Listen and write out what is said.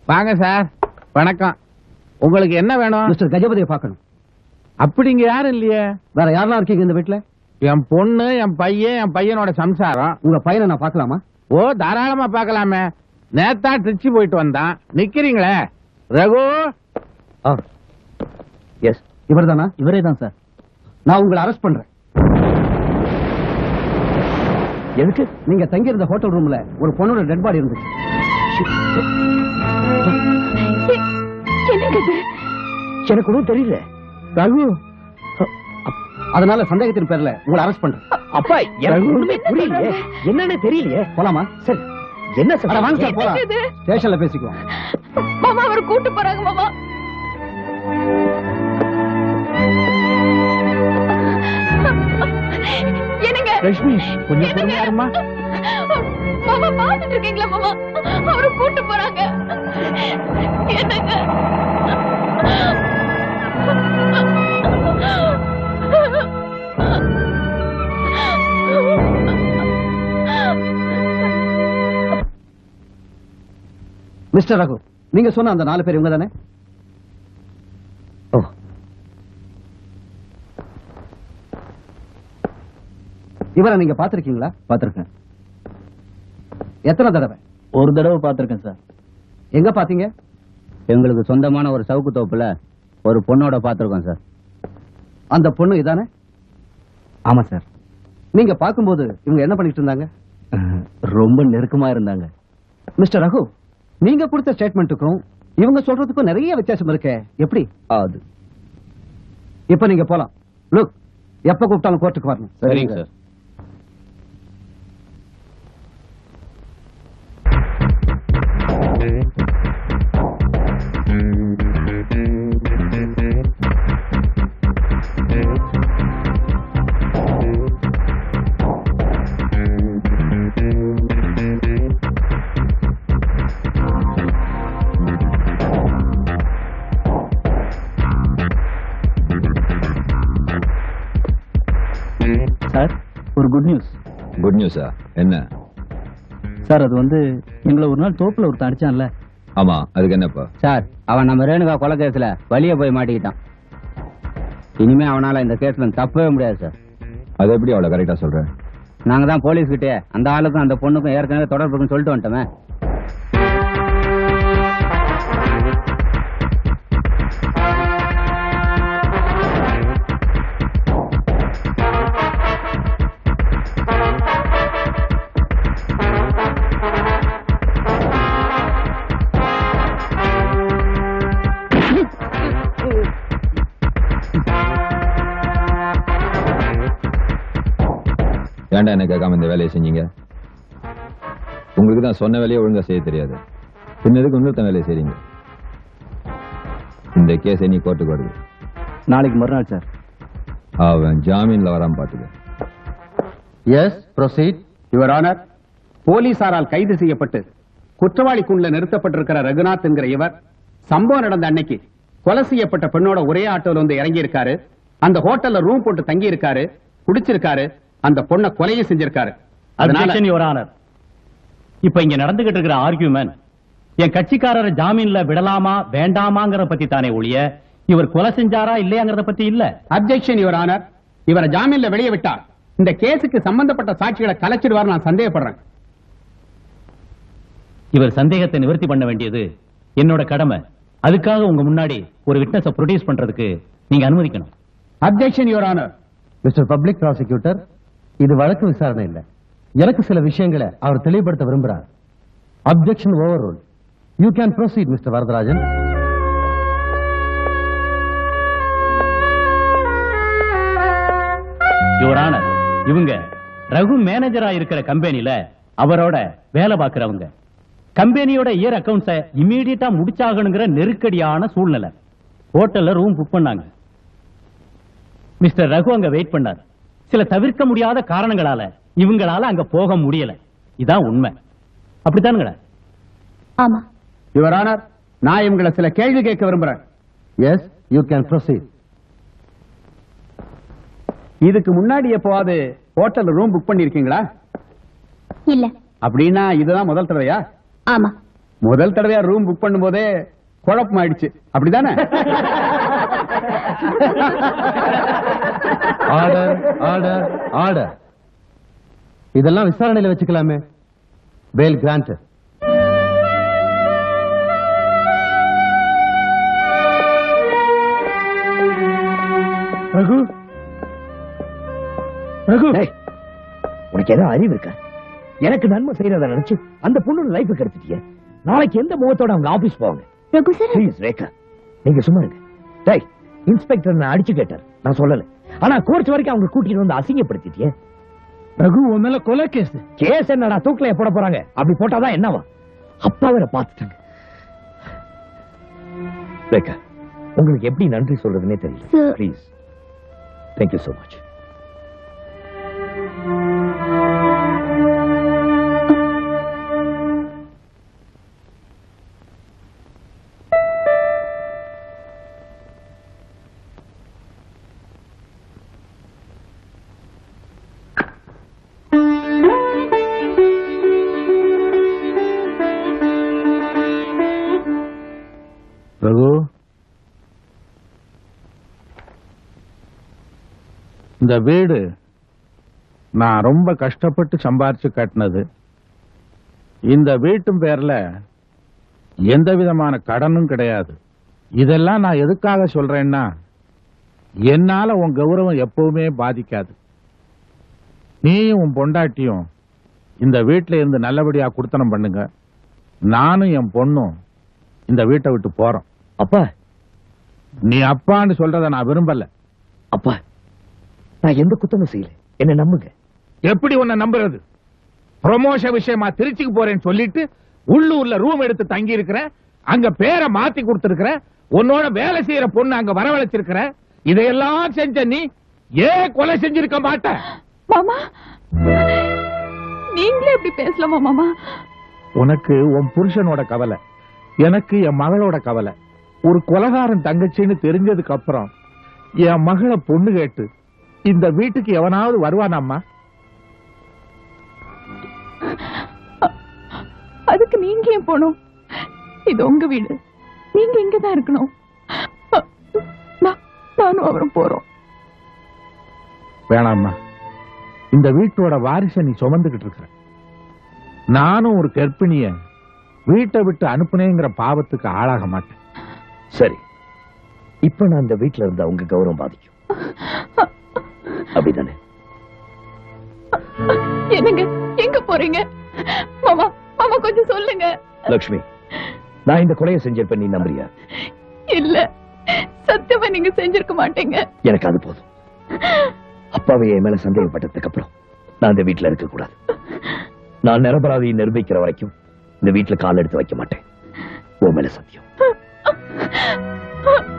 வாங்க சார் வணக்கம் உங்களுக்கு என்ன வேணும் மிஸ்டர் கஜபதியை பார்க்கணும் அப்படிங்க யாரும் இல்லையே வேற யாரெல்லாம் இருக்கீங்க இந்த வீட்டுல என் பொண்ணு என் பையன் என் பையனோட சம்சாரம் உங்க பையனை நான் பார்க்கலாமா ஓ தாராளமா பார்க்கலாமே நேத்தா திருச்சி போயிட்டு வந்தான் நிக்கிறீங்களே ரகு எஸ் இவர்தானா இவரே தான் சார் நான் உங்களை அரெஸ்ட் பண்றேன் எதுக்கு நீங்க தங்கி இருந்த ஹோட்டல் ரூம்ல ஒரு பொண்ணோட டெட் பாடி இருந்துச்சு என்னங்க இது எனக்கு ஒன்றும் தெரியல ரகு அதனால சந்தேகத்தின் பேர்ல உங்களை அரெஸ்ட் பண்றேன் அப்பா எனக்கு ஒண்ணுமே புரியலையே என்னன்னு தெரியலையே போலாமா சரி என்ன அட, வாங்க சார் சார் போலாம் இது? ஸ்டேஷன்ல பேசிக்குவோம் மாமா அவர் கூட்டு போறாங்க மாமா என்னங்க லட்சுமி கொஞ்சம் என்னங்க? பொறுமையா இருமா மாமா பாத்துட்டு இருக்கீங்களா மாமா அவரு கூட்டு போறாங்க என்னங்க மிஸ்டர் ரகு நீங்க சொன்ன அந்த நாலு பேர் இவங்க தானே ஓ இவரை நீங்க பாத்திருக்கீங்களா பாத்திருக்கேன் எத்தனை தடவை ஒரு தடவை பாத்திருக்கேன் சார் எங்க பாத்தீங்க எங்களுக்கு சொந்தமான ஒரு சவுக்கு தோப்புல ஒரு பொண்ணோட பாத்திருக்கோம் சார் அந்த பொண்ணு இதானே ஆமா சார் நீங்க பாக்கும்போது இவங்க என்ன பண்ணிட்டு இருந்தாங்க ரொம்ப நெருக்கமா இருந்தாங்க மிஸ்டர் ரகு நீங்க கொடுத்த ஸ்டேட்மெண்ட்டுக்கும் இவங்க சொல்றதுக்கும் நிறைய வித்தியாசம் இருக்கே எப்படி அது இப்ப நீங்க போலாம் லுக் எப்ப கூப்பிட்டாலும் கோர்ட்டுக்கு வரணும் சரிங்க சார் சார் ஒரு குட் நியூஸ் குட் நியூஸா என்ன சார் அது வந்து எங்களை ஒரு நாள் தோப்புல ஒருத்தன் அடிச்சான்ல ஆமா அதுக்கு என்னப்பா சார் அவன் நம்ம ரேணுகா கொலை கேஸ்ல வழிய போய் மாட்டிக்கிட்டான் இனிமே அவனால இந்த கேஸ்ல தப்பவே முடியாது சார் அது எப்படி அவ்வளவு கரெக்டா சொல்ற நாங்க தான் போலீஸ் கிட்டே அந்த ஆளுக்கும் அந்த பொண்ணுக்கும் ஏற்கனவே தொடர்பு இருக்குன்னு சொல்லிட்டு வந்துட்டோமே ஏன்டா என்ன கேட்காம இந்த வேலையை செஞ்சீங்க உங்களுக்கு தான் சொன்ன வேலையை ஒழுங்கா செய்ய தெரியாது பின்னதுக்கு இன்னொருத்த வேலையை செய்றீங்க இந்த கேஸை நீ கோர்ட்டுக்கு வருது நாளைக்கு மறுநாள் சார் அவன் ஜாமீன்ல வராம பாத்துக்க எஸ் ப்ரொசீட் யுவர் ஆனர் போலீசாரால் கைது செய்யப்பட்டு குற்றவாளி கூண்டுல நிறுத்தப்பட்டிருக்கிற ரகுநாத் என்கிற இவர் சம்பவம் நடந்த அன்னைக்கு கொலை செய்யப்பட்ட பெண்ணோட ஒரே ஆட்டோல வந்து இறங்கி இருக்காரு அந்த ஹோட்டல்ல ரூம் போட்டு தங்கி இருக்காரு குடிச்சிருக்காரு அந்த பொண்ணை கொலையும் செஞ்சிருக்காரு அதனால Objection, Your Honor. இப்ப இங்க நடந்துகிட்டு இருக்கிற ஆர்கியூமெண்ட் என் கட்சிக்காரரை ஜாமீன்ல விடலாமா வேண்டாமாங்கறத பத்தி தானே ஒழிய இவர் கொலை செஞ்சாரா இல்லையாங்கறத பத்தி இல்ல அப்ஜெக்ஷன் யுவர் ஆனர் இவரை ஜாமீன்ல வெளியே விட்டா இந்த கேஸுக்கு சம்பந்தப்பட்ட சாட்சிகளை கலைச்சிடுவார் நான் சந்தேகப்படுறேன் இவர் சந்தேகத்தை நிவர்த்தி பண்ண வேண்டியது என்னோட கடமை அதுக்காக உங்க முன்னாடி ஒரு விட்னஸ ப்ரொடியூஸ் பண்றதுக்கு நீங்க அனுமதிக்கணும் objection your honour mister public prosecutor இது வழக்கு விசாரணை இல்ல எனக்கு சில விஷயங்களை அவர் தெளிவுபடுத்த விரும்புறார் objection overruled you can proceed mister Varadarajan your honour இவங்க ரகு மேனேஜரா இருக்கிற கம்பெனில அவரோட வேலை பார்க்கறவங்க கம்பெனியோட இயர் அக்கவுண்ட்ஸ இம்மீடியட்டா முடிச்சாகணுங்கிற நெருக்கடியான சூழ்நிலை ஹோட்டல்ல ரூம் புக் பண்ணாங்க மிஸ்டர் ரகு அங்க வெயிட் பண்ணார் சில தவிர்க்க முடியாத காரணங்களால இவங்களால அங்க போக முடியல இதான் உண்மை அப்படித்தானுங்களா ஆமா யுவர் ஆனர் நான் இவங்களை சில கேள்வி கேட்க விரும்புறேன் எஸ் யூ கேன் ப்ரொசீட் இதுக்கு முன்னாடி எப்போவாது ஹோட்டல் ரூம் புக் பண்ணிருக்கீங்களா இல்ல அப்படின்னா இதுதான் முதல் தடவையா ஆமா முதல் தடவையா ரூம் புக் பண்ணும்போதே குழப்பம் ஆயிடுச்சு அப்படிதானே ஆர்டர் ஆர்டர் ஆர்டர் இதெல்லாம் விசாரணையில வச்சுக்கலாமே பேல் கிராண்ட் ரகு ரகு உனக்கு ஏதோ அறிவு இருக்கா எனக்கு நன்மை செய்யறத நினைச்சு அந்த பொண்ணு லைஃப் கெடுத்துட்டிய நாளைக்கு எந்த முகத்தோட அவங்க ஆபீஸ் போவாங்க ரகு சார் ப்ளீஸ் ரேகா நீங்க சும்மா இருங்க டேய் இன்ஸ்பெக்டர் நான் அடிச்சு கேட்டார் நான் சொல்லல ஆனா கோர்ட் வரைக்கும் அவங்க கூட்டிட்டு வந்து அசிங்கப்படுத்திட்டியே ரகு உன் மேல கொலை கேஸ் கேஸ் என்னடா தூக்கில போட போறாங்க அப்படி போட்டாதான் என்னவா அப்பா வேற பாத்துட்டாங்க ரேகா உங்களுக்கு எப்படி நன்றி சொல்றதுன்னே தெரியல Sir. Please thank you so much Raghu இந்த வீடு நான் ரொம்ப கஷ்டப்பட்டு சம்பாரிச்சு கட்டினது இந்த வீட்டும் பேர்ல எந்த விதமான கடனும் கிடையாது இதெல்லாம் நான் எதுக்காக சொல்றேன்னா என்னால உன் கௌரவம் எப்பவுமே பாதிக்காது நீயும் உன் பொண்டாட்டியும் இந்த வீட்டுல இருந்து நல்லபடியா குடுத்தனம் பண்ணுங்க நானும் என் பொண்ணும் இந்த வீட்டை விட்டு போறோம் அப்பா நீ அப்பான்னு சொல்றத நான் விரும்பல அப்பா நான் எந்த குத்தமும் செய்யல என்ன நம்புங்க எப்படி உன்னை நம்புறது ப்ரொமோஷன் விஷயமா திருச்சிக்கு போறேன்னு சொல்லிட்டு உள்ளூர்ல ரூம் எடுத்து தங்கி இருக்கிற அங்க பேரை மாத்தி கொடுத்திருக்கிற உன்னோட வேலை செய்யற பொண்ணு அங்க வரவழைச்சிருக்கிற இதையெல்லாம் செஞ்ச நீ ஏன் கொலை செஞ்சிருக்க மாட்ட மாமா நீங்களே இப்படி பேசலாமா மாமா உனக்கு உன் புருஷனோட கவலை எனக்கு என் மகளோட கவலை ஒரு கொலகாரன் தங்கச்சின்னு தெரிஞ்சதுக்கு அப்புறம் என் மகளை பொண்ணு கேட்டு இந்த வீட்டுக்கு எவனாவது வருவானாம்மா அதுக்கு நீங்க ஏன் போகணும் இது உங்க வீடு நீங்க இங்கதான் இருக்கணும் நான்- நானும் அவரும் போறோம் வேணாம்மா இந்த வீட்டோட வாரிசை நீ சுமந்துகிட்டு இருக்கிற நானும் ஒரு கர்ப்பிணிய வீட்டை விட்டு அனுப்புனேங்கிற பாவத்துக்கு ஆளாக மாட்டேன் சரி இப்ப நான் இந்த வீட்டுல இருந்தா உங்க கௌரவம் பாதிக்கும் அப்படிதானே என்னங்க எங்க போறீங்க மாமா மாமா கொஞ்சம் சொல்லுங்க லக்ஷ்மி நான் இந்த கொலையை செஞ்சிருப்பேன் நீ நம்புறியா இல்ல சத்தியமா நீங்க செஞ்சிருக்க மாட்டீங்க எனக்கு அது போதும் அப்பாவை என் மேல சந்தேகப்பட்டதுக்கு அப்புறம் நான் இந்த வீட்டுல இருக்க கூடாது நான் நிரபராதியை நிரூபிக்கிற வரைக்கும் இந்த வீட்டுல கால் எடுத்து வைக்க மாட்டேன் உன் மேல சத்தியம்